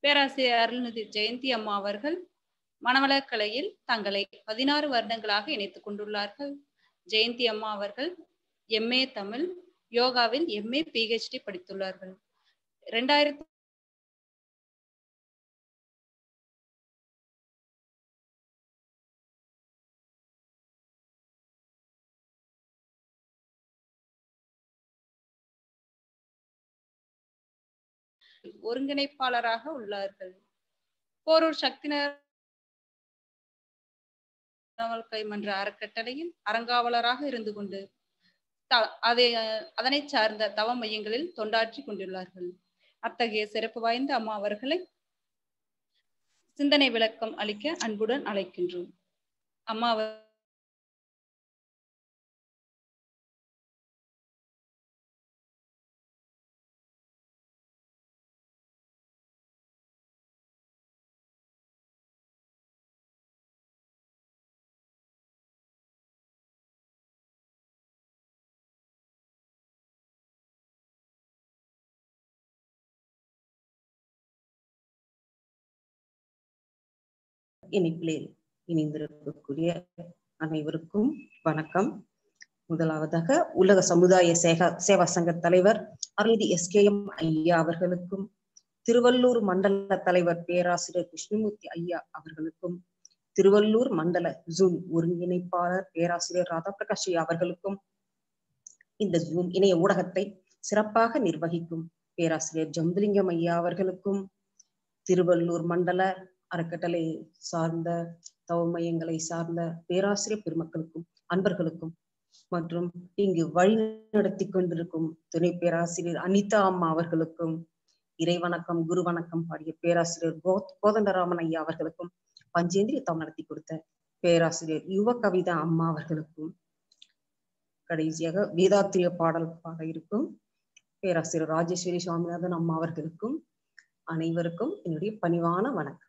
பேராசிரியர் அருள்நிதி ஜெயந்தி அம்மா அவர்கள் மனவளக்கலையில் தங்களை பதினாறு வருடங்களாக இணைத்துக் கொண்டுள்ளார்கள் ஜெயந்தி அம்மா அவர்கள் எம்ஏ தமிழ் யோகாவில் எம்ஏ பிஹெச்டி படித்துள்ளார்கள் இரண்டாயிரத்தி ஒருங்கிணைப்பாளராக உள்ளார்கள் போரூர் சக்தினர் வாழ்க்கை மன்ற அறக்கட்டளையில் அறங்காவலராக இருந்து கொண்டு அதை அதனை சார்ந்த தவ மையங்களில் தொண்டாற்றி கொண்டுள்ளார்கள் அத்தகைய சிறப்பு வாய்ந்த அம்மா அவர்களை சிந்தனை விளக்கம் அளிக்க அன்புடன் அழைக்கின்றோம் அம்மா இணைப்பிலே இணைந்திருக்கக்கூடிய அனைவருக்கும் வணக்கம் முதலாவதாக உலக சமுதாய சேகா சேவா சங்க தலைவர் அருள்தி எஸ்கேஎம் ஐயா அவர்களுக்கும் திருவள்ளூர் மண்டல தலைவர் பேராசிரியர் கிருஷ்ணமூர்த்தி ஐயா அவர்களுக்கும் திருவள்ளூர் மண்டல ஜூம் ஒருங்கிணைப்பாளர் பேராசிரியர் ராதாபிரகாஷ் ஐயா அவர்களுக்கும் இந்த ஜூம் இணைய ஊடகத்தை சிறப்பாக நிர்வகிக்கும் பேராசிரியர் ஜம்புலிங்கம் ஐயா அவர்களுக்கும் திருவள்ளூர் மண்டல அறக்கட்டளை சார்ந்த தவ மையங்களை சார்ந்த பேராசிரியர் பெருமக்களுக்கும் அன்பர்களுக்கும் மற்றும் இங்கு வழி நடத்தி கொண்டிருக்கும் துணை பேராசிரியர் அனிதா அம்மா அவர்களுக்கும் இறை வணக்கம் குரு வணக்கம் பாடிய பேராசிரியர் கோ கோதண்டராமன் ஐயா அவர்களுக்கும் பஞ்சேந்திரிய தவம் நடத்தி கொடுத்த பேராசிரியர் யுவ கவிதா அம்மா அவர்களுக்கும் கடைசியாக வேதாத்திரிய பாடல் பாட இருக்கும் பேராசிரியர் ராஜேஸ்வரி சுவாமிநாதன் அம்மா அவர்களுக்கும் அனைவருக்கும் என்னுடைய பணிவான வணக்கம்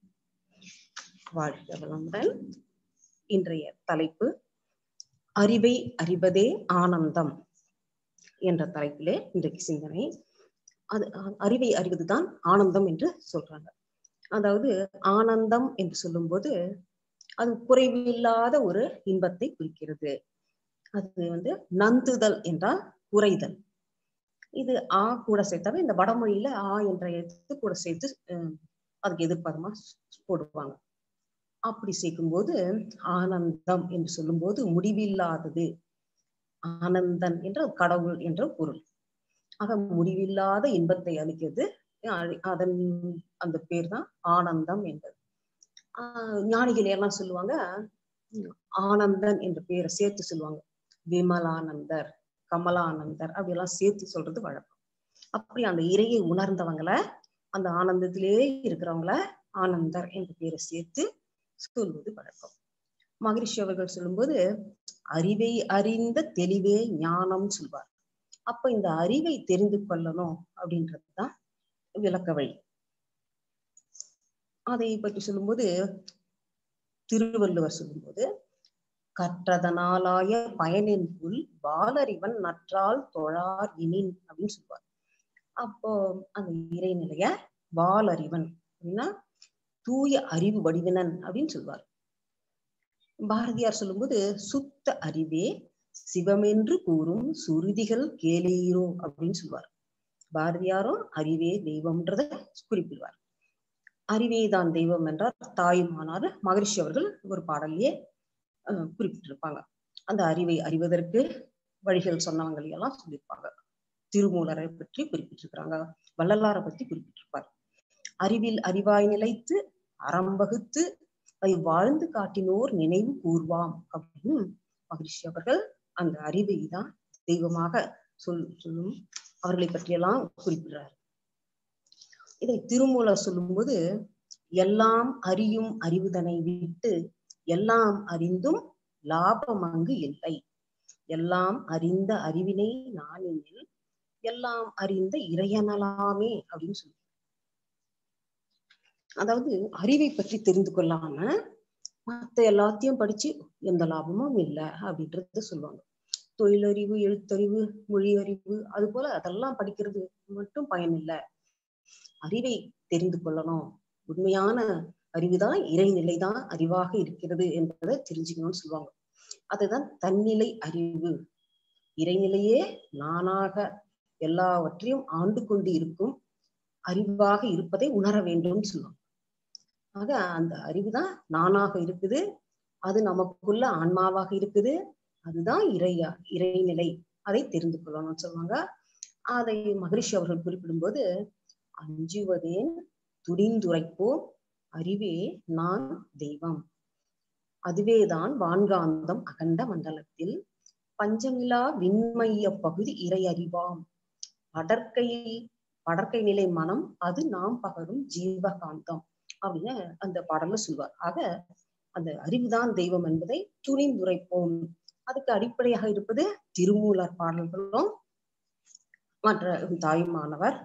வாழ்க வளமுடன் இன்றைய தலைப்பு அறிவை அறிவதே ஆனந்தம் என்ற தலைப்பிலே இன்றைக்கு சிந்தனை அது அறிவை அறிவதுதான் ஆனந்தம் என்று சொல்றாங்க அதாவது ஆனந்தம் என்று சொல்லும்போது அது குறைவில்லாத ஒரு இன்பத்தை குறிக்கிறது அது வந்து நந்துதல் என்றால் குறைதல் இது ஆ கூட சேர்த்தாவே இந்த வடமொழியில ஆ என்ற எழுத்து கூட சேர்த்து அதுக்கு எதிர்ப்பதமா போடுவாங்க அப்படி சேர்க்கும்போது ஆனந்தம் என்று சொல்லும்போது முடிவில்லாதது ஆனந்தன் என்ற கடவுள் என்ற பொருள் ஆக முடிவில்லாத இன்பத்தை அளிக்கிறது அதன் அந்த பேர் தான் ஆனந்தம் என்பது ஆஹ் ஞானிகள் எல்லாம் சொல்லுவாங்க ஆனந்தன் என்ற பேரை சேர்த்து சொல்லுவாங்க விமலானந்தர் கமலானந்தர் அப்படி எல்லாம் சேர்த்து சொல்றது வழக்கம் அப்படி அந்த இறையை உணர்ந்தவங்களை அந்த ஆனந்தத்திலே இருக்கிறவங்கள ஆனந்தர் என்ற பேரை சேர்த்து சொல்வது வழக்கம் மகரிஷி அவர்கள் சொல்லும்போது அறிவை அறிந்த தெளிவே ஞானம் சொல்வார் அப்ப இந்த அறிவை தெரிந்து கொள்ளணும் அப்படின்றதுதான் விளக்க வழி அதை பற்றி சொல்லும்போது திருவள்ளுவர் சொல்லும்போது கற்றதனாலாய பயனின் புல் வாலறிவன் நற்றால் தொழார் இனின் அப்படின்னு சொல்லுவார் அப்போ அந்த இறைநிலைய வாலறிவன் அப்படின்னா தூய அறிவு வடிவினன் அப்படின்னு சொல்வார் பாரதியார் சொல்லும்போது சுத்த அறிவே சிவமென்று கூறும் சுருதிகள் கேளீரோ அப்படின்னு சொல்வார் பாரதியாரும் அறிவே தெய்வம்ன்றத குறிப்பிடுவார் அறிவே தான் தெய்வம் என்றார் தாயுமானார் மகரிஷி அவர்கள் ஒரு பாடலையே குறிப்பிட்டிருப்பாங்க அந்த அறிவை அறிவதற்கு வழிகள் சொன்னவங்களை எல்லாம் சொல்லியிருப்பாங்க திருமூலரை பற்றி குறிப்பிட்டிருக்கிறாங்க வள்ளலாரை பற்றி குறிப்பிட்டிருப்பார் அறிவில் அறிவாய் நிலைத்து அறம் வகுத்து அதை வாழ்ந்து காட்டினோர் நினைவு கூர்வாம் அப்படின்னு மகிழ்ச்சி அவர்கள் அந்த அறிவை தான் தெய்வமாக சொல் சொல்லும் அவர்களை பற்றியெல்லாம் குறிப்பிடுறார் இதை திருமூலர் சொல்லும்போது எல்லாம் அறியும் அறிவுதனை விட்டு எல்லாம் அறிந்தும் லாபம் அங்கு இல்லை எல்லாம் அறிந்த அறிவினை நானினில் எல்லாம் அறிந்த இறையனலாமே அப்படின்னு சொல்லி அதாவது அறிவை பற்றி தெரிந்து கொள்ளாம மத்த எல்லாத்தையும் படிச்சு எந்த லாபமும் இல்லை அப்படின்றத சொல்லுவாங்க தொழிலறிவு எழுத்தறிவு மொழி அறிவு அது போல அதெல்லாம் படிக்கிறது மட்டும் பயன் இல்லை அறிவை தெரிந்து கொள்ளணும் உண்மையான அறிவுதான் இறைநிலை தான் அறிவாக இருக்கிறது என்பதை தெரிஞ்சுக்கணும்னு சொல்லுவாங்க அதுதான் தன்னிலை அறிவு இறைநிலையே நானாக எல்லாவற்றையும் ஆண்டு கொண்டு இருக்கும் அறிவாக இருப்பதை உணர வேண்டும்னு சொல்லுவாங்க ஆக அந்த அறிவுதான் நானாக இருக்குது அது நமக்குள்ள ஆன்மாவாக இருக்குது அதுதான் இறையா இறைநிலை அதை தெரிந்து கொள்ளணும்னு சொல்லுவாங்க அதை மகரிஷி அவர்கள் குறிப்பிடும்போது அஞ்சுவதேன் துணிந்துரைப்போம் அறிவே நான் தெய்வம் அதுவேதான் வான்காந்தம் அகண்ட மண்டலத்தில் பஞ்சமிலா விண்மைய பகுதி இறை அறிவாம் படற்கை படற்கை நிலை மனம் அது நாம் பகரும் ஜீவகாந்தம் அப்படின்னு அந்த பாடல்ல சொல்வார் ஆக அந்த அறிவுதான் தெய்வம் என்பதை துணிந்துரைப்போம் அதுக்கு அடிப்படையாக இருப்பது திருமூலர் பாடல்களும் மற்ற தாயுமானவர்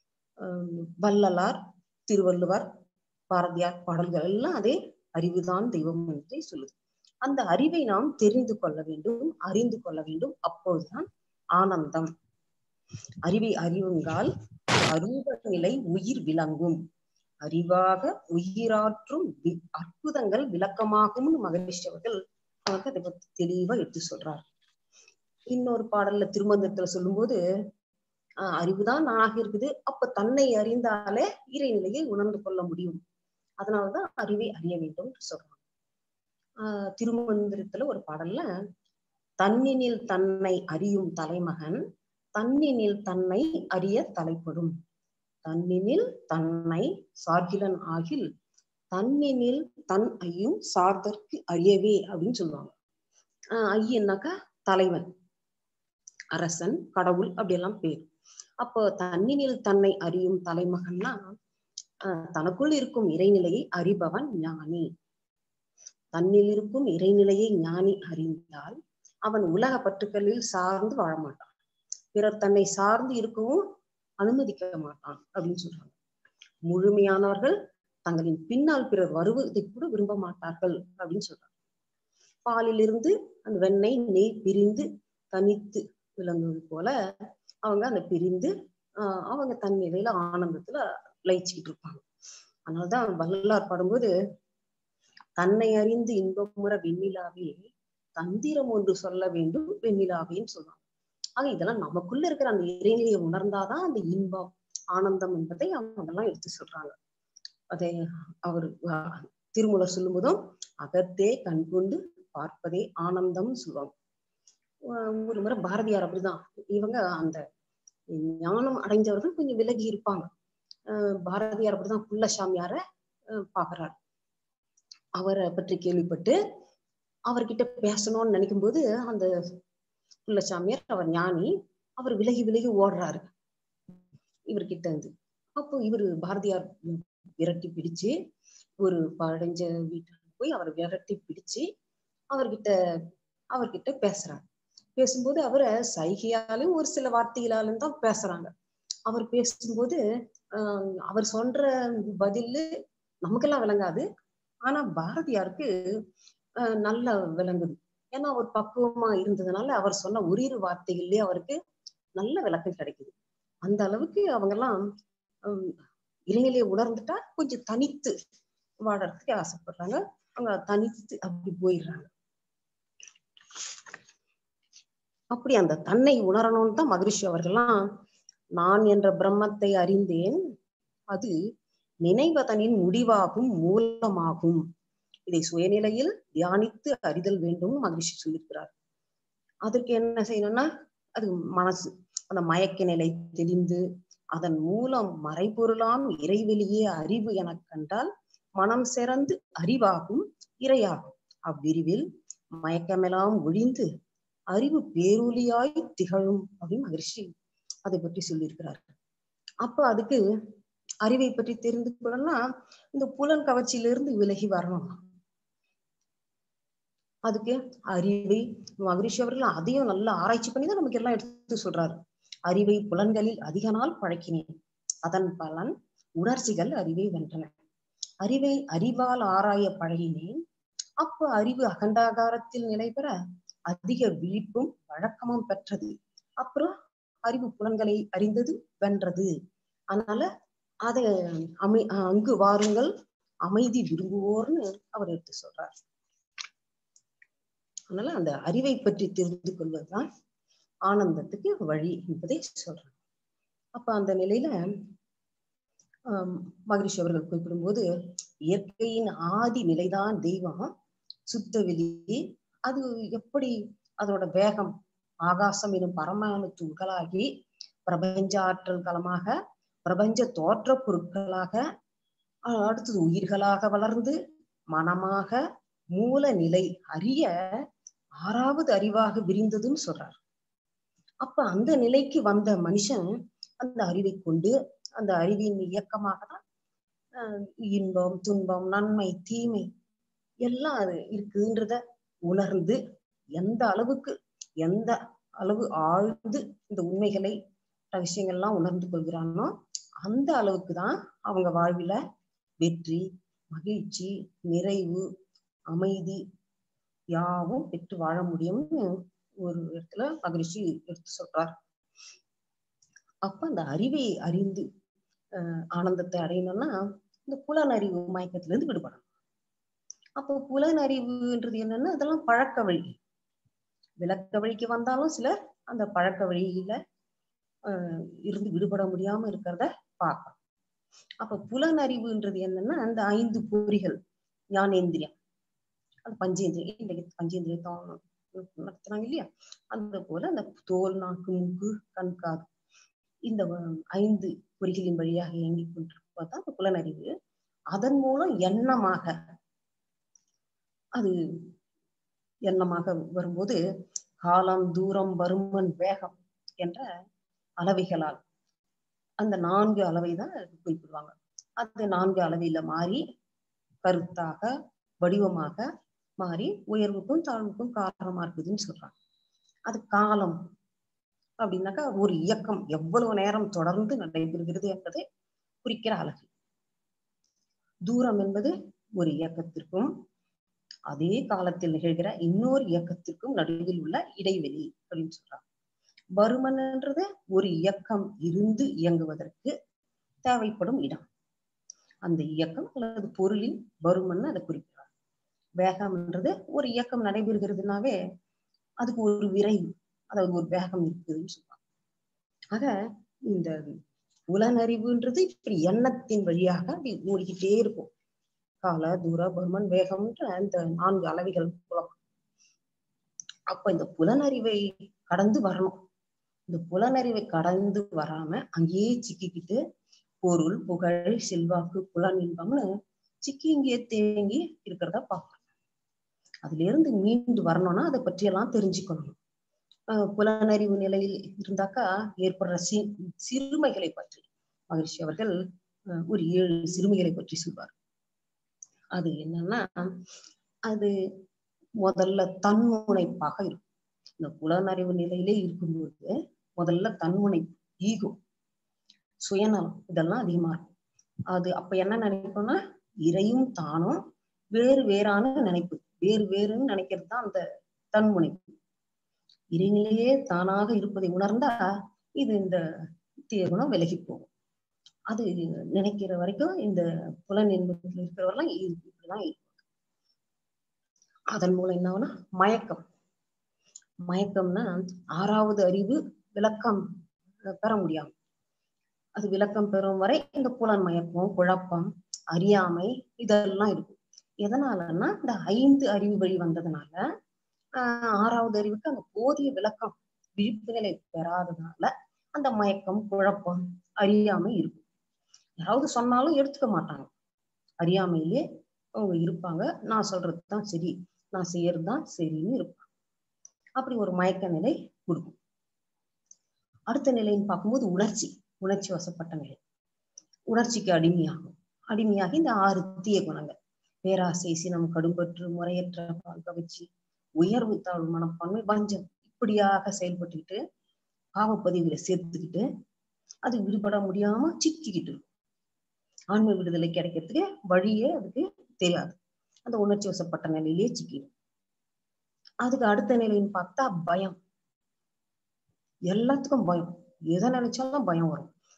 வள்ளலார் திருவள்ளுவர் பாரதியார் பாடல்கள் எல்லாம் அதே அறிவுதான் தெய்வம் என்று சொல்லுது அந்த அறிவை நாம் தெரிந்து கொள்ள வேண்டும் அறிந்து கொள்ள வேண்டும் அப்போதுதான் ஆனந்தம் அறிவை அறிவுங்கால் அருவ நிலை உயிர் விளங்கும் அறிவாக உயிராற்றும் அற்புதங்கள் விளக்கமாகும் மகரிஷி அவர்கள் நமக்கு அதை பத்தி தெளிவா எடுத்து சொல்றார் இன்னொரு பாடல்ல திருமந்திரத்துல சொல்லும்போது ஆஹ் அறிவுதான் நானாக இருக்குது அப்ப தன்னை அறிந்தாலே இறைநிலையை உணர்ந்து கொள்ள முடியும் அதனாலதான் அறிவை அறிய வேண்டும் சொல்றாங்க ஆஹ் திருமந்திரத்துல ஒரு பாடல்ல தன்னினில் தன்னை அறியும் தலைமகன் தன்னினில் தன்னை அறிய தலைப்படும் தன்னினில் தன்னை சார்கிலன் ஆகில் தன்னினில் தன் ஐயும் சார்தற்கு அறியவே அப்படின்னு சொல்லுவாங்க ஆஹ் ஐயன்னாக்கா தலைவன் அரசன் கடவுள் அப்படியெல்லாம் பேர் அப்போ தன்னினில் தன்னை அறியும் தலைமகன்னா தனக்குள் இருக்கும் இறைநிலையை அறிபவன் ஞானி தன்னில் இருக்கும் இறைநிலையை ஞானி அறிந்தால் அவன் உலக பற்றுக்களில் சார்ந்து வாழ மாட்டான் பிறர் தன்னை சார்ந்து இருக்கவும் அனுமதிக்க மாட்டான் அப்படின்னு சொல்றாங்க முழுமையானவர்கள் தங்களின் பின்னால் பிறர் வருவதை கூட விரும்ப மாட்டார்கள் அப்படின்னு சொல்றாங்க பாலிலிருந்து அந்த வெண்ணெய் நெய் பிரிந்து தனித்து விளங்குவது போல அவங்க அந்த பிரிந்து ஆஹ் அவங்க தன் நிலையில ஆனந்தத்துல லயிச்சுக்கிட்டு இருப்பாங்க அதனாலதான் வள்ளலார் பாடும்போது தன்னை அறிந்து இன்பமுற வெண்ணிலாவே தந்திரம் ஒன்று சொல்ல வேண்டும் வெண்ணிலாவேன்னு சொல்லுவாங்க ஆக இதெல்லாம் நமக்குள்ள இருக்கிற அந்த இறைநிலையை உணர்ந்தாதான் அந்த இன்பம் ஆனந்தம் என்பதை அவங்க எல்லாம் எடுத்து சொல்றாங்க அதை அவர் திருமூலர் சொல்லும் அகத்தே கண் கொண்டு பார்ப்பதே ஆனந்தம் சொல்லுவாங்க ஒரு முறை பாரதியார் அப்படிதான் இவங்க அந்த ஞானம் அடைஞ்சவர்கள் கொஞ்சம் விலகி இருப்பாங்க பாரதியார் அப்படிதான் குள்ளசாமியார பாக்குறாரு அவரை பற்றி கேள்விப்பட்டு அவர்கிட்ட பேசணும்னு நினைக்கும் போது அந்த குள்ளசாமியார் அவர் ஞானி அவர் விலகி விலகி ஓடுறாரு இவர்கிட்ட இருந்து அப்போ இவர் பாரதியார் விரட்டி பிடிச்சு ஒரு படைஞ்ச வீட்டுக்கு போய் அவர் விரட்டி பிடிச்சு அவர்கிட்ட அவர்கிட்ட பேசுறாரு பேசும்போது அவரை சைகையாலும் ஒரு சில வார்த்தைகளாலும் தான் பேசுறாங்க அவர் பேசும்போது ஆஹ் அவர் சொல்ற பதில் நமக்கெல்லாம் விளங்காது ஆனா பாரதியாருக்கு ஆஹ் நல்லா விளங்குது ஏன்னா அவர் பக்குவமா இருந்ததுனால அவர் சொன்ன ஒரு இரு வார்த்தைகள்லயே அவருக்கு நல்ல விளக்கம் கிடைக்குது அந்த அளவுக்கு அவங்க எல்லாம் இளைஞரையை உணர்ந்துட்டா கொஞ்சம் தனித்து வாழறதுக்கு ஆசைப்படுறாங்க அவங்க தனித்து அப்படி போயிடுறாங்க அப்படி அந்த தன்னை உணரணும்னு தான் மகரிஷி அவர்கள்லாம் நான் என்ற பிரம்மத்தை அறிந்தேன் அது நினைவதனின் முடிவாகும் மூலமாகும் இதை சுயநிலையில் தியானித்து அறிதல் வேண்டும் மகிழ்ச்சி சொல்லியிருக்கிறார் அதற்கு என்ன செய்யணும்னா அது மனசு அந்த மயக்க நிலை தெளிந்து அதன் மூலம் மறைபொருளாம் இறைவெளியே அறிவு எனக் கண்டால் மனம் சிறந்து அறிவாகும் இறையாகும் அவ்விரிவில் மயக்கமெல்லாம் ஒழிந்து அறிவு பேரொலியாய் திகழும் அப்படின்னு மகிழ்ச்சி அதை பற்றி சொல்லியிருக்கிறார் அப்ப அதுக்கு அறிவை பற்றி தெரிந்து கொள்ளணும்னா இந்த புலன் கவர்ச்சியிலிருந்து விலகி வரணும் அதுக்கு அறிவை மகரிஷி அவர்கள் அதையும் நல்லா ஆராய்ச்சி பண்ணி தான் நமக்கு எல்லாம் எடுத்து சொல்றாரு அறிவை புலன்களில் அதிக நாள் பழக்கினேன் அதன் பலன் உணர்ச்சிகள் அறிவை வென்றன அறிவை அறிவால் ஆராய பழகினேன் அப்ப அறிவு அகண்டாகாரத்தில் நிலை பெற அதிக விழிப்பும் வழக்கமும் பெற்றது அப்புறம் அறிவு புலன்களை அறிந்தது வென்றது அதனால அதை அமை அங்கு வாருங்கள் அமைதி விரும்புவோர்னு அவர் எடுத்து சொல்றார் அதனால அந்த அறிவை பற்றி தெரிந்து கொள்வதுதான் ஆனந்தத்துக்கு வழி என்பதை சொல்றாங்க அப்ப அந்த நிலையில ஆஹ் மகரிஷி அவர்கள் குறிப்பிடும்போது இயற்கையின் ஆதி நிலைதான் தெய்வம் சுத்த வெளி அது எப்படி அதோட வேகம் ஆகாசம் எனும் பரமாணு துகளாகி பிரபஞ்ச ஆற்றல் களமாக பிரபஞ்ச தோற்ற பொருட்களாக அஹ் அடுத்தது உயிர்களாக வளர்ந்து மனமாக மூல நிலை அறிய ஆறாவது அறிவாக விரிந்ததுன்னு சொல்றார் அப்ப அந்த நிலைக்கு வந்த மனுஷன் அந்த அறிவை கொண்டு அந்த அறிவின் இயக்கமாக தான் அஹ் இன்பம் துன்பம் நன்மை தீமை எல்லாம் அது இருக்குன்றத உணர்ந்து எந்த அளவுக்கு எந்த அளவு ஆழ்ந்து இந்த உண்மைகளை ரகசியங்கள்லாம் உணர்ந்து கொள்கிறானோ அந்த அளவுக்கு தான் அவங்க வாழ்வில வெற்றி மகிழ்ச்சி நிறைவு அமைதி யாவும் பெற்று வாழ முடியும்னு ஒரு இடத்துல மகிழ்ச்சி எடுத்து சொல்றார் அப்ப அந்த அறிவை அறிந்து அஹ் ஆனந்தத்தை அடையணும்னா இந்த புலனறிவு மயக்கத்துல இருந்து விடுபடணும் அப்போ புலனறிவுன்றது என்னன்னா அதெல்லாம் பழக்க வழி விளக்க வழிக்கு வந்தாலும் சிலர் அந்த பழக்க வழியில ஆஹ் இருந்து விடுபட முடியாம இருக்கிறத பார்க்கணும் அப்ப புலனறிவுன்றது என்னன்னா அந்த ஐந்து பொறிகள் ஞானேந்திரியம் அது பஞ்சேந்திரியம் இன்றைக்கு பஞ்சேந்திரியத்தம் நடத்துறாங்க இல்லையா அந்த போல அந்த தோல் நாக்கு மூக்கு கண் காது இந்த வ- ஐந்து பொறிகளின் வழியாக இயங்கிக் கொண்டிருப்பதான் அந்த புலனறிவு அதன் மூலம் எண்ணமாக அது எண்ணமாக வரும்போது காலம் தூரம் பருமன் வேகம் என்ற அளவைகளால் அந்த நான்கு அளவை தான் குறிப்பிடுவாங்க அது நான்கு அளவையில மாறி கருத்தாக வடிவமாக மாறி உயர்வுக்கும் தாழ்வுக்கும் காரணமா இருக்குதுன்னு சொல்றாங்க அது காலம் அப்படின்னாக்கா ஒரு இயக்கம் எவ்வளவு நேரம் தொடர்ந்து நடைபெறுகிறது என்பதை குறிக்கிற அழகு தூரம் என்பது ஒரு இயக்கத்திற்கும் அதே காலத்தில் நிகழ்கிற இன்னொரு இயக்கத்திற்கும் நடுவில் உள்ள இடைவெளி அப்படின்னு சொல்றாங்க பருமன்ன்றது ஒரு இயக்கம் இருந்து இயங்குவதற்கு தேவைப்படும் இடம் அந்த இயக்கம் அல்லது பொருளின் பருமன் அதை குறிக்கிறார் வேகம்ன்றது ஒரு இயக்கம் நடைபெறுகிறதுனாவே அதுக்கு ஒரு விரைவு அதாவது ஒரு வேகம் இருக்குதுன்னு சொல்லுவாங்க ஆக இந்த உலனறிவுன்றது இப்படி எண்ணத்தின் வழியாக அப்படி மூடிக்கிட்டே இருக்கும் கால தூர பருமன் வேகம்ன்ற அந்த நான்கு அளவைகள் புலம் அப்ப இந்த புலனறிவை கடந்து வரணும் இந்த புலனறிவை கடந்து வராம அங்கேயே சிக்கிக்கிட்டு பொருள் புகழ் செல்வாக்கு புலன் இன்பம்னு சிக்கி இங்கே தேங்கி இருக்கிறத பார்க்கணும் அதுல இருந்து மீண்டு வரணும்னா அதை பற்றியெல்லாம் தெரிஞ்சுக்கணும் ஆஹ் புலனறிவு நிலையில் இருந்தாக்கா ஏற்படுற சி சிறுமைகளை பற்றி மகிழ்ச்சி அவர்கள் ஆஹ் ஒரு ஏழு சிறுமைகளை பற்றி சொல்வார் அது என்னன்னா அது முதல்ல தன்முனைப்பாக இருக்கும் இந்த புலனறிவு நிலையிலே இருக்கும்போது முதல்ல தன்முனை ஈகோ சுயநலம் இதெல்லாம் அதிகமா இருக்கும் அது அப்ப என்ன நினைப்போம்னா இறையும் தானும் வேறு வேறான நினைப்பு வேறு வேறுன்னு நினைக்கிறது தான் அந்த தன்முனைப்பு இறைநிலையே தானாக இருப்பதை உணர்ந்தா இது இந்த தீய குணம் விலகி போகும் அது நினைக்கிற வரைக்கும் இந்த புலன் இன்பத்தில் இருக்கிறவரெல்லாம் இது- இப்படிதான் இருக்கும் அதன் மூலம் என்ன ஆகும்னா மயக்கம் மயக்கம்னா ஆறாவது அறிவு விளக்கம் அஹ், பெற முடியாம அது விளக்கம் பெறும் வரை இந்த புலன் மயக்கம் குழப்பம் அறியாமை இதெல்லாம் இருக்கும் எதனாலன்னா இந்த ஐந்து அறிவு வழி வந்ததுனால ஆஹ் ஆறாவது அறிவுக்கு அந்த போதிய விளக்கம் விழிப்பு நிலை பெறாததுனால அந்த மயக்கம் குழப்பம் அறியாமை இருக்கும் யாராவது சொன்னாலும் எடுத்துக்க மாட்டாங்க அறியாமையிலே அவங்க இருப்பாங்க நான் சொல்றதுதான் சரி நான் செய்யறதுதான் சரின்னு இருப்பாங்க அப்படி ஒரு மயக்க நிலை கொடுக்கும் அடுத்த நிலைன்னு பார்க்கும்போது உணர்ச்சி உணர்ச்சி வசப்பட்ட நிலை உணர்ச்சிக்கு அடிமையாகும் அடிமையாகி இந்த ஆறு தீய குணங்கள் பேராசை சினம் கடும்பற்று முறையற்ற பால் கவர்ச்சி உயர்வு தாழ்வு மனப்பான்மை வஞ்சம் இப்படியாக செயல்பட்டுக்கிட்டு பாவப்பதிவுல சேர்த்துக்கிட்டு அது விடுபட முடியாம சிக்கிக்கிட்டு இருக்கும் ஆன்ம விடுதலை கிடைக்கிறதுக்கு வழியே அதுக்கு தெரியாது அந்த உணர்ச்சி வசப்பட்ட நிலையிலேயே சிக்கிடும் அதுக்கு அடுத்த நிலைன்னு பார்த்தா பயம் எல்லாத்துக்கும் பயம் எதை நினைச்சாலும் பயம் வரும்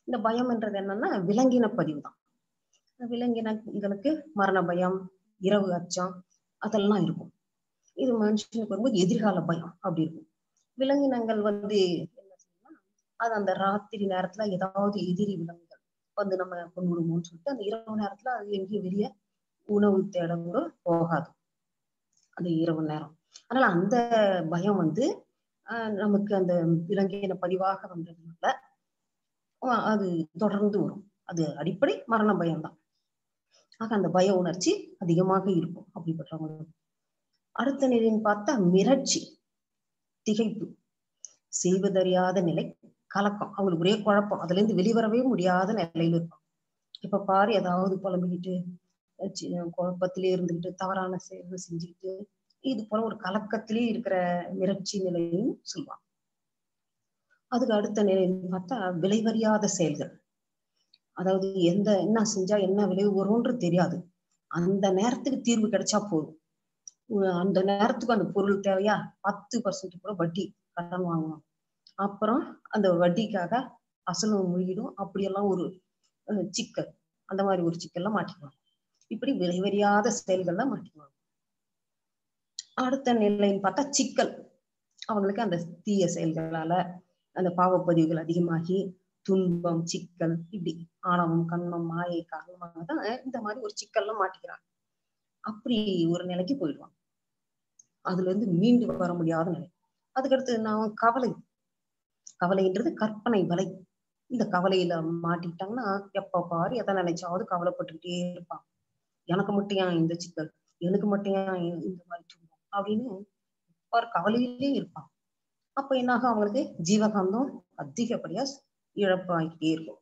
இந்த பயம் என்றது என்னன்னா விலங்கின பதிவு தான் விலங்கினங்களுக்கு மரண பயம் இரவு அச்சம் அதெல்லாம் இருக்கும் இது மனுஷனுக்கு வரும்போது எதிர்கால பயம் அப்படி இருக்கும் விலங்கினங்கள் வந்து என்ன செய்யும்னா அது அந்த ராத்திரி நேரத்துல ஏதாவது எதிரி விலங்குகள் வந்து நம்ம கொண்டு விடுமோன்னு சொல்லிட்டு அந்த இரவு நேரத்துல அது எங்கேயும் வெளியே உணவு தேட கூட போகாது அந்த இரவு நேரம் அதனால அந்த பயம் வந்து ஆஹ் நமக்கு அந்த விலங்கின பதிவாக வந்ததுனால ஆஹ் அது தொடர்ந்து வரும் அது அடிப்படை மரண பயம்தான் ஆக அந்த பய உணர்ச்சி அதிகமாக இருக்கும் அப்படிப்பட்டவங்களுக்கு அடுத்த நிலைன்னு பார்த்தா மிரட்சி திகைப்பு செய்வதறியாத நிலை கலக்கம் அவங்களுக்கு ஒரே குழப்பம் அதுல இருந்து வெளிவரவே முடியாத நிலையில இருக்கும் இப்ப பாரு ஏதாவது புலம்பிக்கிட்டு சி- குழப்பத்திலே இருந்துகிட்டு தவறான செயல்கள் செஞ்சுக்கிட்டு இது போல ஒரு கலக்கத்திலே இருக்கிற மிரட்சி நிலையும் சொல்லுவாங்க அதுக்கு அடுத்த நிலைன்னு பார்த்தா விளைவறியாத செயல்கள் அதாவது எந்த என்ன செஞ்சா என்ன விளைவு வரும்ன்று தெரியாது அந்த நேரத்துக்கு தீர்வு கிடைச்சா போதும் உ- அந்த நேரத்துக்கு அந்த பொருள் தேவையா பத்து பர்சன்ட் கூட வட்டி கடன் வாங்கணும் அப்புறம் அந்த வட்டிக்காக அசலும் முழுகிடும் அப்படியெல்லாம் ஒரு அஹ், சிக்கல் அந்த மாதிரி ஒரு சிக்கல்லாம் மாட்டிக்குவாங்க இப்படி விளைவறியாத செயல்கள்லாம் மாட்டிக்குவாங்க அடுத்த நிலைன்னு பார்த்தா சிக்கல் அவங்களுக்கு அந்த தீய செயல்களால அந்த பாவப்பதிவுகள் அதிகமாகி துன்பம் சிக்கல் இப்படி ஆணவம் கண்மம் மாயை காரணமாக தான் இந்த மாதிரி ஒரு சிக்கல்லாம் மாட்டிக்கிறாங்க அப்படி ஒரு நிலைக்கு போயிடுவாங்க அதுல இருந்து மீண்டு வர முடியாத நிலை அதுக்கடுத்து நான் கவலை கவலைன்றது கற்பனை வலை இந்த கவலையில மாட்டிக்கிட்டாங்கன்னா எப்ப பாரு எதை நினைச்சாவது கவலைப்பட்டுக்கிட்டே இருப்பான் எனக்கு மட்டும் ஏன் இந்த சிக்கல் எனக்கு மட்டும் ஏன் இந்த மாதிரி துன்பம் அப்படின்னு பாரு கவலையிலே இருப்பான் அப்ப என்னாகும் அவங்களுக்கு ஜீவகாந்தம் அதிகப்படியா இழப்பாகிட்டே இருக்கும்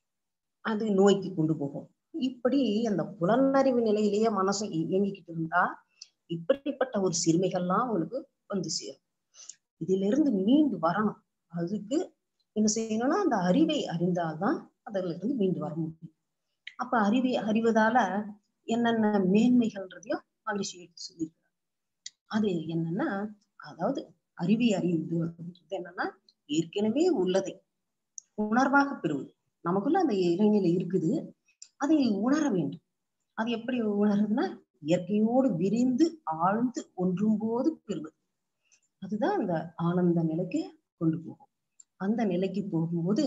அது நோய்க்கு கொண்டு போகும் இப்படி அந்த புலனறிவு நிலையிலேயே மனசு இ- இயங்கிக்கிட்டு இருந்தா இப்படிப்பட்ட ஒரு சிறுமைகள்லாம் அவங்களுக்கு வந்து சேரும் இதுல இருந்து மீண்டு வரணும் அதுக்கு என்ன செய்யணும்னா அந்த அறிவை அறிந்தால்தான் அதுல இருந்து மீண்டு வர முடியும் அப்ப அறிவை அறிவதால என்னென்ன மேன்மைகள்ன்றதையும் மகிழ்ச்சி எடுத்து சொல்லியிருக்கிறார் அது என்னன்னா அதாவது அறிவை அறிவது அப்படின்றது என்னன்னா ஏற்கனவே உள்ளதை உணர்வாக பெறுவது நமக்குள்ள அந்த இறைநிலை இருக்குது அதை உணர வேண்டும் அது எப்படி உணருதுன்னா இயற்கையோடு விரிந்து ஆழ்ந்து ஒன்றும் போது பெறுவது அதுதான் அந்த ஆனந்த நிலைக்கு கொண்டு போகும் அந்த நிலைக்கு போகும்போது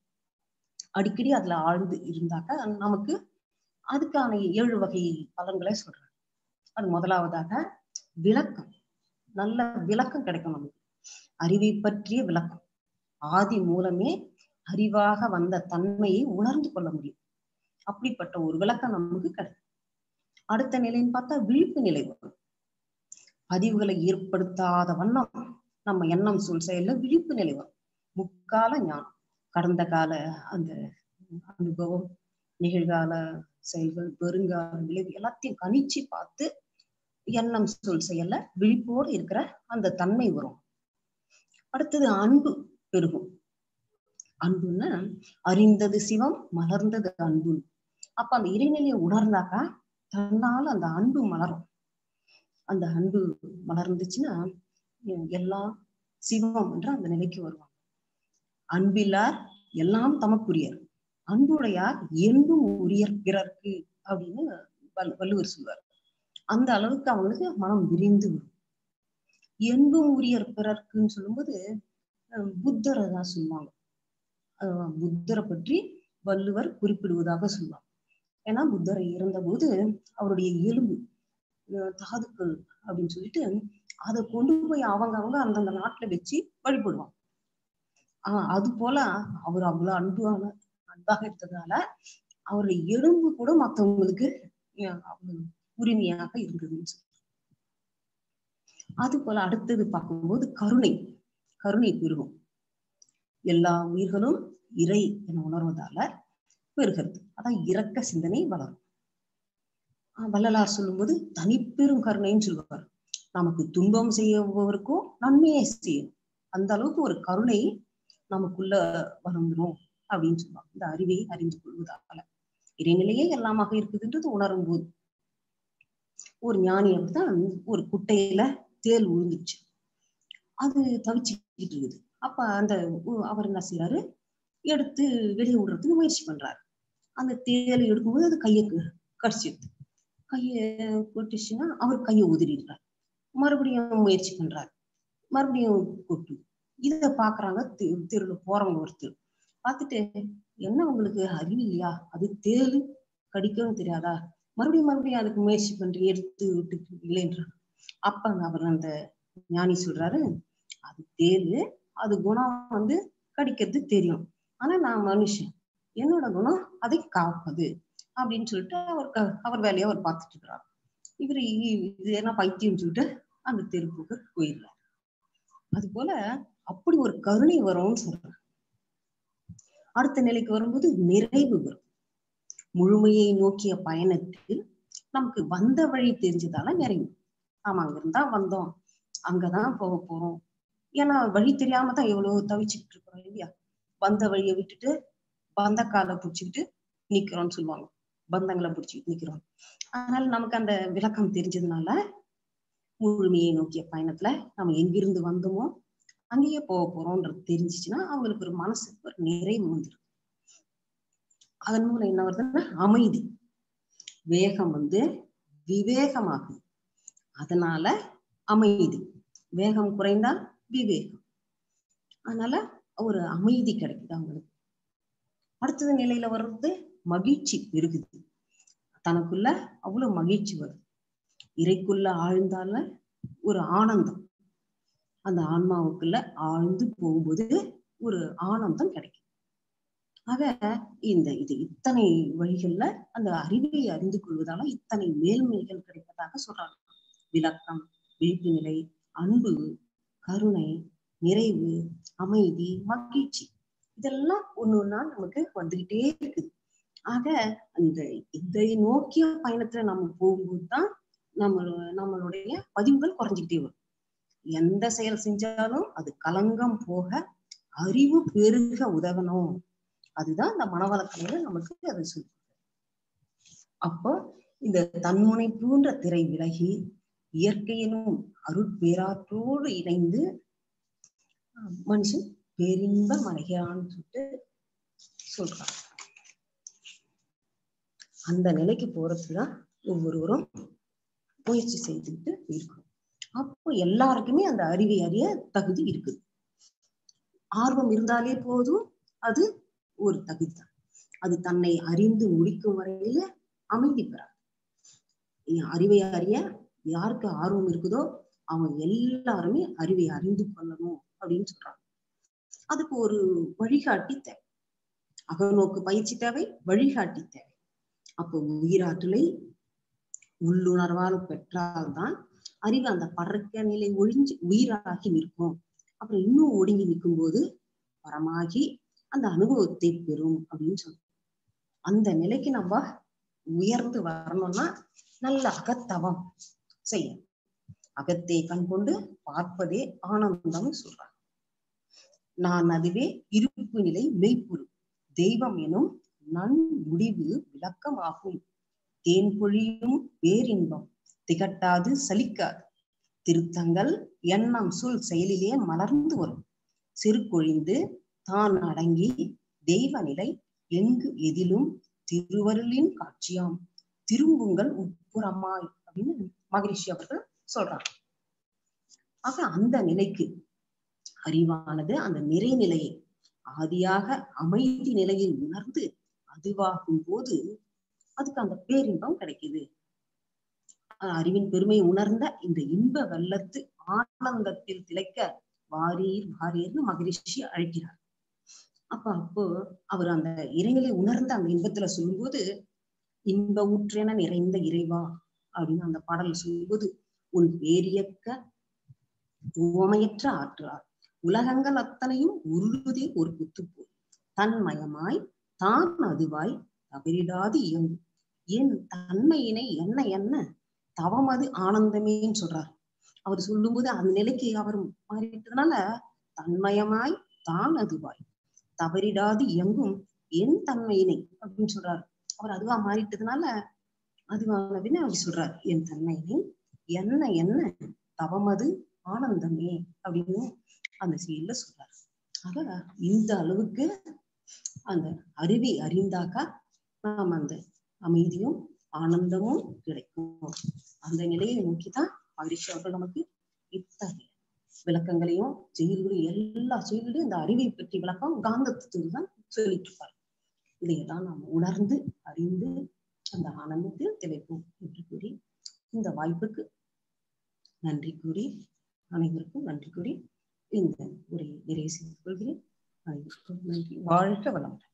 அடிக்கடி அதுல ஆழ்ந்து இருந்தாக்க நமக்கு அதுக்கான ஏழு வகை பலன்களை சொல்றேன் அது முதலாவதாக விளக்கம் நல்ல விளக்கம் கிடைக்கும் நமக்கு அறிவை பற்றிய விளக்கம் ஆதி மூலமே அறிவாக வந்த தன்மையை உணர்ந்து கொள்ள முடியும் அப்படிப்பட்ட ஒரு விளக்கம் நமக்கு கிடைக்கும் அடுத்த நிலைன்னு பார்த்தா விழிப்பு நிலை வரும் பதிவுகளை ஏற்படுத்தாத வண்ணம் நம்ம எண்ணம் சொல் செயல்ல விழிப்பு நிலை வரும் முக்கால ஞானம் கடந்த கால அந்த அனுபவம் நிகழ்கால செயல்கள் பெருங்கால விளைவு எல்லாத்தையும் கணிச்சு பார்த்து எண்ணம் சொல் செயல்ல விழிப்போடு இருக்கிற அந்த தன்மை வரும் அடுத்தது அன்பு பெருகும் அன்புன்னா அறிந்தது சிவம் மலர்ந்தது அன்பு அப்ப அந்த இறைநிலையை உணர்ந்தாக்கா தன்னால் அந்த அன்பு மலரும் அந்த அன்பு மலர்ந்துச்சுன்னா எ- எல்லாம் சிவம் என்ற அந்த நிலைக்கு வருவாங்க அன்பில்லார் எல்லாம் தமக்குரியர் அன்புடையார் என்பும் உரியர் பிறர்க்கு அப்படின்னு வல்- வள்ளுவர் சொல்வார் அந்த அளவுக்கு அவங்களுக்கு மனம் விரிந்து வரும் என்பும் உரியர் பிறர்க்குன்னு சொல்லும்போது அஹ் புத்தரை தான் சொல்லுவாங்க அஹ் புத்தரை பற்றி வள்ளுவர் குறிப்பிடுவதாக சொல்லுவாங்க ஏன்னா புத்தர் இறந்தபோது அவருடைய எலும்பு அஹ் தாதுக்கள் அப்படின்னு சொல்லிட்டு அதை கொண்டு போய் அவங்க அவங்க அந்தந்த நாட்டுல வச்சு வழிபடுவாங்க ஆஹ் அது போல அவர் அவ்வளவு அன்பான அன்பாக இருந்ததுனால அவருடைய எலும்பு கூட மத்தவங்களுக்கு அஹ் அவ்வளவு உரிமையாக இருந்ததுன்னு சொல்லி அது போல அடுத்தது பார்க்கும்போது கருணை கருணை பெருகும் எல்லா உயிர்களும் இறை என உணர்வதால பெறுகிறது அதான் இரக்க சிந்தனை வளரும் ஆஹ் வள்ளலார் சொல்லும்போது தனிப்பெரும் கருணைன்னு சொல்லுவார் நமக்கு துன்பம் செய்யவருக்கும் நன்மையே செய்யும் அந்த அளவுக்கு ஒரு கருணை நமக்குள்ள வந்துடும் அப்படின்னு சொல்லுவாங்க இந்த அறிவை அறிந்து கொள்வதால இறைநிலையே எல்லாமாக இருக்குதுன்றது உணரும் போது ஒரு ஞானியம் தான் ஒரு குட்டையில தேல் விழுந்துச்சு அது தவிச்சுக்கிட்டு இருக்குது அப்ப அந்த உ- அவர் என்ன செய்யறாரு எடுத்து வெளியே விடுறதுக்கு முயற்சி பண்றாரு அந்த தேலை எடுக்கும்போது அது கையை கடிச்சிடுது கையை கொட்டுச்சுன்னா அவர் கையை உதிரிடுறார் மறுபடியும் முயற்சி பண்றாரு மறுபடியும் கொட்டு இத பாக்குறாங்க தெருல போறவங்க ஒருத்தர் பார்த்துட்டு என்ன உங்களுக்கு அறிவு இல்லையா அது தேலு கடிக்கவும் தெரியாதா மறுபடியும் மறுபடியும் அதுக்கு முயற்சி பண்றீங்க எடுத்து விட்டு இல்லைன்றாங்க அப்ப அவர் அந்த ஞானி சொல்றாரு அது தேலு அது குணம் வந்து கடிக்கிறது தெரியும் ஆனா நான் மனுஷன் என்னோட குணம் அதை காப்பது அப்படின்னு சொல்லிட்டு அவர் அவர் வேலையை அவர் பார்த்துட்டு இருக்கிறார் இவர் இது என்ன பைத்தியம் சொல்லிட்டு அந்த தெருப்புக்கு போயிடுறாரு அது போல அப்படி ஒரு கருணை வரும்னு சொல்றாங்க அடுத்த நிலைக்கு வரும்போது நிறைவு வரும் முழுமையை நோக்கிய பயணத்தில் நமக்கு வந்த வழி தெரிஞ்சதால நிறைவு ஆமா அங்க இருந்தா வந்தோம் அங்கதான் போக போறோம் ஏன்னா வழி தெரியாம தான் எவ்வளவு தவிச்சுட்டு இருக்கிறோம் இல்லையா வந்த வழியை விட்டுட்டு பந்த காலை பிடிச்சிக்கிட்டு நிக்கிறோம்னு சொல்லுவாங்க பந்தங்களை பிடிச்சிக்கிட்டு நிக்கிறோம் அதனால நமக்கு அந்த விளக்கம் தெரிஞ்சதுனால முழுமையை நோக்கிய பயணத்துல நம்ம எங்கிருந்து வந்தோமோ அங்கேயே போக போறோம்ன்றது தெரிஞ்சிச்சுன்னா அவங்களுக்கு ஒரு மனசுக்கு ஒரு நிறைவு வந்துடும் அதன் மூலம் என்ன வருதுன்னா அமைதி வேகம் வந்து விவேகமாகும் அதனால அமைதி வேகம் குறைந்தால் விவேகம் அதனால ஒரு அமைதி கிடைக்குது அவங்களுக்கு அடுத்தது நிலையில வர்றது மகிழ்ச்சி பெருகுது தனக்குள்ள அவ்வளவு மகிழ்ச்சி வருது இறைக்குள்ள ஆழ்ந்தால ஒரு ஆனந்தம் அந்த ஆன்மாவுக்குள்ள ஆழ்ந்து போகும்போது ஒரு ஆனந்தம் கிடைக்கும் ஆக இந்த இது இத்தனை வழிகள்ல அந்த அறிவை அறிந்து கொள்வதால இத்தனை மேல்மைகள் கிடைப்பதாக சொல்றாங்க விளக்கம் விழிப்பு நிலை அன்பு கருணை நிறைவு அமைதி மகிழ்ச்சி இதெல்லாம் ஒண்ணு ஒன்னா நமக்கு வந்துகிட்டே இருக்குது ஆக அந்த இதை நோக்கிய பயணத்துல நம்ம போகும்போது தான் நம்ம நம்மளுடைய பதிவுகள் குறைஞ்சிக்கிட்டே வரும் எந்த செயல் செஞ்சாலும் அது களங்கம் போக அறிவு பெருக உதவணும் அதுதான் இந்த மனவளக்கலையில நமக்கு அது சொல்லு அப்போ இந்த தன்முனைப்புன்ற திரை விலகி இயற்கையினும் அருட்பேராற்றோடு இணைந்து மனுஷன் பேரின்பம் அடைகிறான்னு சொல்லிட்டு சொல்றாங்க அந்த நிலைக்கு போறதுக்குதான் ஒவ்வொருவரும் முயற்சி செய்துட்டு இருக்கணும் அப்போ எல்லாருக்குமே அந்த அறிவை அறிய தகுதி இருக்குது ஆர்வம் இருந்தாலே போதும் அது ஒரு தகுதி தான் அது தன்னை அறிந்து முடிக்கும் வரையில அமைதி பெறாது அறிவை அறிய யாருக்கு ஆர்வம் இருக்குதோ அவங்க எல்லாருமே அறிவை அறிந்து கொள்ளணும் அப்படின்னு சொல்றாங்க அதுக்கு ஒரு வழிகாட்டி தேவை அகநோக்கு பயிற்சி தேவை வழிகாட்டி தேவை அப்போ உயிராற்றலை உள்ளுணர்வால் பெற்றால்தான் அறிவு அந்த பறக்க நிலை ஒழிஞ்சு உயிராகி நிற்கும் அப்புறம் இன்னும் ஒடுங்கி நிற்கும் போது பரமாகி அந்த அனுபவத்தை பெறும் அப்படின்னு சொல்றோம் அந்த நிலைக்கு நம்ம உயர்ந்து வரணும்னா நல்ல அகத்தவம் செய்யணும் அகத்தை கண் கொண்டு பார்ப்பதே ஆனந்தம் சொல்றாங்க நான் அதுவே இருப்பு நிலை மெய்ப்பொருள் தெய்வம் எனும் நன் முடிவு விளக்கமாகும் தேன் பொழியும் பேரின்பம் திகட்டாது சலிக்காது திருத்தங்கள் எண்ணம் சொல் செயலிலே மலர்ந்து வரும் சிறுகொழிந்து தான் அடங்கி தெய்வ நிலை எங்கு எதிலும் திருவருளின் காட்சியாம் திரும்புங்கள் உட்புறமாய் அப்படின்னு மகரிஷி அவர்கள் சொல்றாங்க ஆக அந்த நிலைக்கு அறிவானது அந்த நிறைநிலையை ஆதியாக அமைதி நிலையில் உணர்ந்து அதுவாகும் போது அதுக்கு அந்த பேரின்பம் கிடைக்குது அறிவின் பெருமையை உணர்ந்த இந்த இன்ப வெள்ளத்து ஆனந்தத்தில் திளைக்க வாரீர் வாரீர்னு மகரிஷி அழைக்கிறார் அப்ப அப்போ அவர் அந்த இறைநிலை உணர்ந்த அந்த இன்பத்துல சொல்லும்போது இன்ப ஊற்றென நிறைந்த இறைவா அப்படின்னு அந்த பாடல் சொல்லும்போது உன் பேரியக்க உவமையற்ற ஆற்றார் உலகங்கள் அத்தனையும் உருளுதே ஒரு குத்துப்போல் தன்மயமாய் தான் அதுவாய் தவறிடாது இயங்கும் என் தன்மையினை என்ன என்ன தவமது ஆனந்தமேன்னு சொல்றார் அவர் சொல்லும்போது அந்த நிலைக்கு அவர் மாறிட்டதுனால தன்மயமாய் தான் அதுவாய் தவறிடாது இயங்கும் என் தன்மையினை அப்படின்னு சொல்றாரு அவர் அதுவா மாறிட்டதுனால அதுவான பின்ன அவர் சொல்றார் என் தன்மையினை என்ன என்ன தவமது ஆனந்தமே அப்படின்னு அந்த செயல்ல சொல்றாரு ஆக இந்த அளவுக்கு அந்த அறிவை அறிந்தாக்கா நாம் அந்த அமைதியும் ஆனந்தமும் கிடைக்கும் அந்த நிலையை நோக்கிதான் மகிழ்ச்சி அவர்கள் நமக்கு இத்தகைய விளக்கங்களையும் செயல்களையும் எல்லா செயல்களையும் இந்த அறிவை பற்றி விளக்கம் காந்தத்துக்கு தான் சொல்லிட்டு இருப்பார் இதையெல்லாம் நாம் உணர்ந்து அறிந்து அந்த ஆனந்தத்தில் திளைப்போம் என்று கூறி இந்த வாய்ப்புக்கு நன்றி கூறி அனைவருக்கும் நன்றி கூறி இந்த உரையை நிறைவு செய்து கொள்கிறேன் அனைவருக்கும் நன்றி வாழ்க வளமுடன்